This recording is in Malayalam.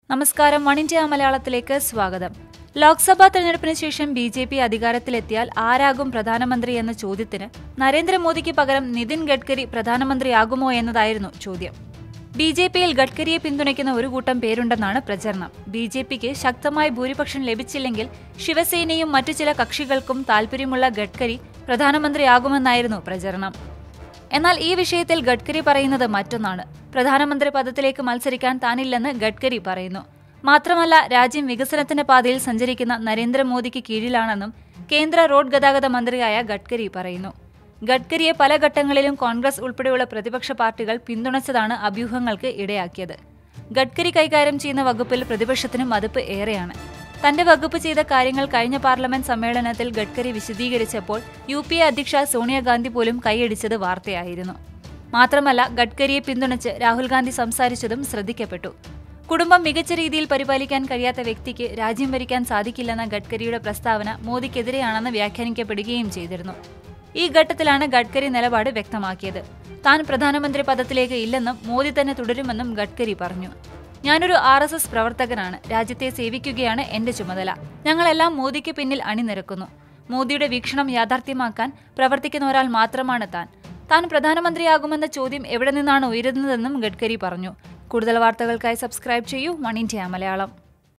നമസ്കാരം വൺ ഇന്ത്യ മലയാളത്തിലേക്ക് സ്വാഗതം ലോക്സഭാ തെരഞ്ഞെടുപ്പിന് ശേഷം ബി ജെ പി അധികാരത്തിലെത്തിയാൽ ആരാകും പ്രധാനമന്ത്രി എന്ന ചോദ്യത്തിന് നരേന്ദ്രമോദിക്ക് പകരം നിതിൻ ഗഡ്കരി പ്രധാനമന്ത്രിയാകുമോ എന്നതായിരുന്നു ചോദ്യം ബി ജെ പിയിൽ ഗഡ്കരിയെ പിന്തുണയ്ക്കുന്ന ഒരു കൂട്ടം പേരുണ്ടെന്നാണ് പ്രചരണം ബി ജെ പിക്ക് ശക്തമായ ഭൂരിപക്ഷം ലഭിച്ചില്ലെങ്കിൽ ശിവസേനയും മറ്റു ചില കക്ഷികൾക്കും താൽപര്യമുള്ള ഗഡ്കരി പ്രധാനമന്ത്രിയാകുമെന്നായിരുന്നു പ്രചരണം എന്നാൽ ഈ വിഷയത്തിൽ ഗഡ്കരി പറയുന്നത് മറ്റൊന്നാണ് പ്രധാനമന്ത്രി പദത്തിലേക്ക് മത്സരിക്കാൻ താനില്ലെന്ന് ഗഡ്കരി പറയുന്നു മാത്രമല്ല രാജ്യം വികസനത്തിന്റെ പാതയിൽ സഞ്ചരിക്കുന്ന നരേന്ദ്രമോദിക്ക് കീഴിലാണെന്നും കേന്ദ്ര റോഡ് ഗതാഗത മന്ത്രിയായ ഗഡ്കരി പറയുന്നു ഗഡ്കരിയെ പല ഘട്ടങ്ങളിലും കോൺഗ്രസ് ഉൾപ്പെടെയുള്ള പ്രതിപക്ഷ പാർട്ടികൾ പിന്തുണച്ചതാണ് അഭ്യൂഹങ്ങൾക്ക് ഇടയാക്കിയത് ഗഡ്കരി കൈകാര്യം ചെയ്യുന്ന വകുപ്പിൽ പ്രതിപക്ഷത്തിന് മതിപ്പ് ഏറെയാണ് തന്റെ വകുപ്പ് ചെയ്ത കാര്യങ്ങൾ കഴിഞ്ഞ പാർലമെന്റ് സമ്മേളനത്തിൽ ഗഡ്കരി വിശദീകരിച്ചപ്പോൾ യു പി എ അധ്യക്ഷ സോണിയാഗാന്ധി പോലും കൈയടിച്ചത് വാർത്തയായിരുന്നു മാത്രമല്ല ഗഡ്കരിയെ പിന്തുണച്ച് രാഹുൽ ഗാന്ധി സംസാരിച്ചതും ശ്രദ്ധിക്കപ്പെട്ടു കുടുംബം മികച്ച രീതിയിൽ പരിപാലിക്കാൻ കഴിയാത്ത വ്യക്തിക്ക് രാജ്യം ഭരിക്കാൻ സാധിക്കില്ലെന്ന ഗഡ്കരിയുടെ പ്രസ്താവന മോദിക്കെതിരെയാണെന്ന് വ്യാഖ്യാനിക്കപ്പെടുകയും ചെയ്തിരുന്നു ഈ ഘട്ടത്തിലാണ് ഗഡ്കരി നിലപാട് വ്യക്തമാക്കിയത് താൻ പ്രധാനമന്ത്രി പദത്തിലേക്ക് ഇല്ലെന്നും മോദി തന്നെ തുടരുമെന്നും ഗഡ്കരി പറഞ്ഞു ഞാനൊരു ആർ എസ് എസ് പ്രവർത്തകനാണ് രാജ്യത്തെ സേവിക്കുകയാണ് എന്റെ ചുമതല ഞങ്ങളെല്ലാം മോദിക്ക് പിന്നിൽ അണിനിരക്കുന്നു മോദിയുടെ വീക്ഷണം യാഥാർത്ഥ്യമാക്കാൻ പ്രവർത്തിക്കുന്ന ഒരാൾ മാത്രമാണ് താൻ താൻ പ്രധാനമന്ത്രിയാകുമെന്ന ചോദ്യം എവിടെ നിന്നാണ് ഉയരുന്നതെന്നും ഗഡ്കരി പറഞ്ഞു കൂടുതൽ വാർത്തകൾക്കായി സബ്സ്ക്രൈബ് ചെയ്യൂ വൺ ഇന്ത്യ മലയാളം